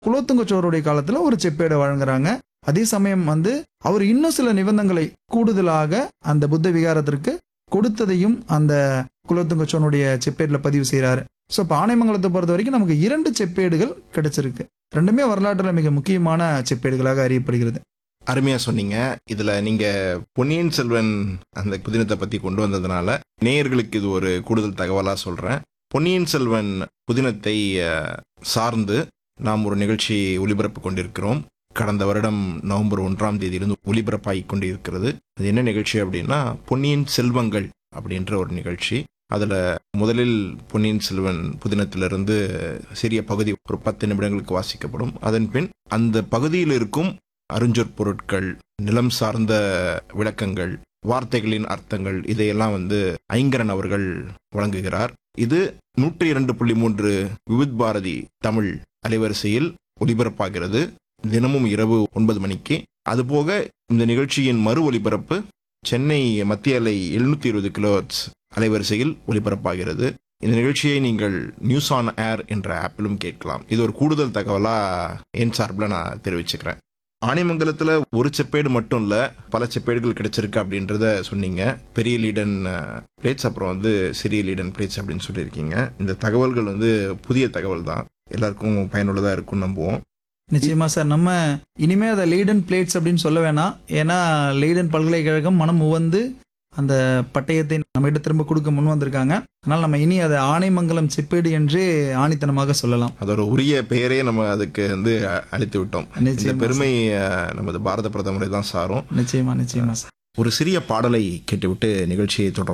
குலோத்துங்கச்சோருடைய காலத்துல ஒரு செப்பேடை வழங்குறாங்க அதே சமயம் வந்து அவர் இன்னும் சில நிபந்தனைகளை கூடுதலாக அந்த புத்த விகாரத்திற்கு கொடுத்ததையும் அந்த குலோத்துங்கச்சோனுடைய செப்பேட்ல பதிவு செய்றாரு ஸோ இப்போ ஆனைமங்கலத்தை பொறுத்த வரைக்கும் நமக்கு இரண்டு செப்பேடுகள் கிடைச்சிருக்கு ரெண்டுமே வரலாற்றில் மிக முக்கியமான செப்பேடுகளாக அறியப்படுகிறது அருமையா சொன்னீங்க இதுல நீங்க பொன்னியின் செல்வன் அந்த புதினத்தை பத்தி கொண்டு வந்ததுனால நேயர்களுக்கு இது ஒரு கூடுதல் தகவலா சொல்றேன் பொன்னியின் செல்வன் புதினத்தை அஹ், சார்ந்து நாம் ஒரு நிகழ்ச்சி ஒளிபரப்பு கொண்டிருக்கிறோம் கடந்த வருடம் நவம்பர் ஒன்றாம் தேதியிலிருந்து ஒளிபரப்பாகி கொண்டிருக்கிறது அது என்ன நிகழ்ச்சி அப்படின்னா பொன்னியின் செல்வங்கள் அப்படின்ற ஒரு நிகழ்ச்சி அதுல முதலில் பொன்னியின் செல்வன் புதினத்திலிருந்து சிறிய பகுதி ஒரு பத்து நிமிடங்களுக்கு வாசிக்கப்படும் அதன் பின் அந்த பகுதியில் இருக்கும் அருஞ்சொற் பொருட்கள் நிலம் சார்ந்த விளக்கங்கள் வார்த்தைகளின் அர்த்தங்கள் இதையெல்லாம் வந்து ஐங்கரன் அவர்கள் வழங்குகிறார் இது நூற்றி இரண்டு புள்ளி மூன்று விவித் பாரதி தமிழ் அலைவரிசையில் ஒலிபரப்பாகிறது தினமும் இரவு ஒன்பது மணிக்கு அதுபோக இந்த நிகழ்ச்சியின் மறு ஒலிபரப்பு சென்னை மத்திய அலை எழுநூத்தி இருபது கிலோஹெர்ட்ஸ் அலைவரிசையில் ஒலிபரப்பாகிறது இந்த நிகழ்ச்சியை நீங்கள் நியூஸ் ஆன் ஏர் என்ற ஆப்பிலும் கேட்கலாம் இது ஒரு கூடுதல் தகவலா என் சார்பில் நான் தெரிவிச்சுக்கிறேன் ஆனைமங்கலத்தில் ஒரு செப்பேடு மட்டும் இல்லை பல செப்பேடுகள் கிடைச்சிருக்கு அப்படின்றத சொன்னீங்க பெரிய லீடன் பிளேட்ஸ் அப்புறம் வந்து சிறிய லீடன் பிளேட்ஸ் அப்படின்னு சொல்லியிருக்கீங்க இந்த தகவல்கள் வந்து புதிய தகவல் தான் எல்லாருக்கும் பயனுள்ளதாக இருக்கும்னு நம்புவோம் நிச்சயமா சார் நம்ம இனிமே அதை லெய்டன் பிளேட்ஸ் அப்படின்னு சொல்ல வேணாம் ஏன்னா லெய்டன் பல்கலைக்கழகம் மனம் உவந்து அந்த பட்டயத்தை நம்மகிட்ட திரும்ப கொடுக்க முன் வந்திருக்காங்க அதனால் நம்ம இனி அதை ஆனைமங்கலம் செப்பேடு என்று ஆணித்தனமாக சொல்லலாம் அதோட உரிய பெயரே நம்ம அதுக்கு வந்து அ- அளித்து விட்டோம் இந்த நிச்சயமா பெருமை அஹ், நமது பாரத பிரதமரை தான் சாரும் நிச்சயமா நிச்சயமா சார் ஒரு சிறிய பாடலை கேட்டுவிட்டு நிகழ்ச்சியை தொடரும்